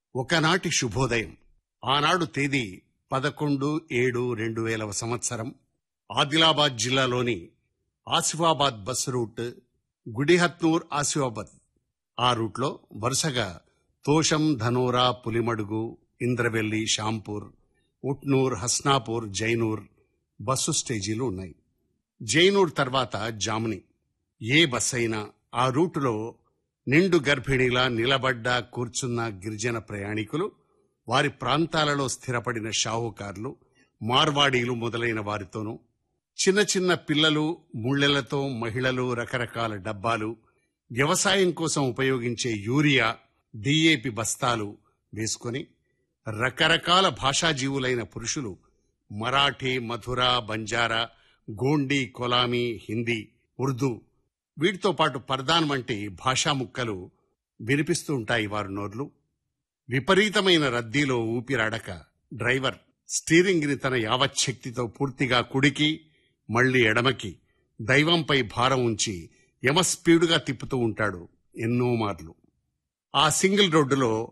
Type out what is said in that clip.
ఒకనాటి శుభోదయం ఆనాడు తేదీ పదకొండు ఏడు రెండు వేలవ సంవత్సరం ఆదిలాబాద్ జిల్లాలోని ఆసిఫాబాద్ బస్ రూట్ గుడిహత్నూర్ ఆసిఫాబాద్ ఆ రూట్లో వరుసగా తోషం ధనోరా పులిమడుగు ఇంద్రవెల్లి షాంపూర్ ఉట్నూర్ హస్నాపూర్ జైనూర్ బస్సు స్టేజీలు ఉన్నాయి జైనూర్ తర్వాత జాముని ఏ బస్ అయినా ఆ రూటులో నిండు గర్భిణిలా నిలబడ్డ కూర్చున్న గిరిజన ప్రయాణికులు వారి ప్రాంతాలలో స్థిరపడిన షాహుకారులు మార్వాడీలు మొదలైన వారితోనూ చిన్న చిన్న పిల్లలు ముళ్ళెలతో మహిళలు రకరకాల డబ్బాలు వ్యవసాయం కోసం ఉపయోగించే యూరియా డిఏపి బస్తాలు వేసుకొని రకరకాల భాషాజీవులైన పురుషులు మరాఠీ మధుర బంజారా గోండి కొలామీ హిందీ ఉర్దూ వీటితో పాటు పర్దాన్ వంటి భాషా ముక్కలు వినిపిస్తూ ఉంటాయి వారి నోర్లు విపరీతమైన రద్దీలో ఊపిరాడక డ్రైవర్ స్టీరింగ్ ని తన యావచ్చక్తితో పూర్తిగా కుడికి మళ్లీ ఎడమకి దైవంపై భారం ఉంచి యమ స్పీడుగా తిప్పుతూ ఉంటాడు ఎన్నో మార్లు ఆ సింగిల్ రోడ్డులో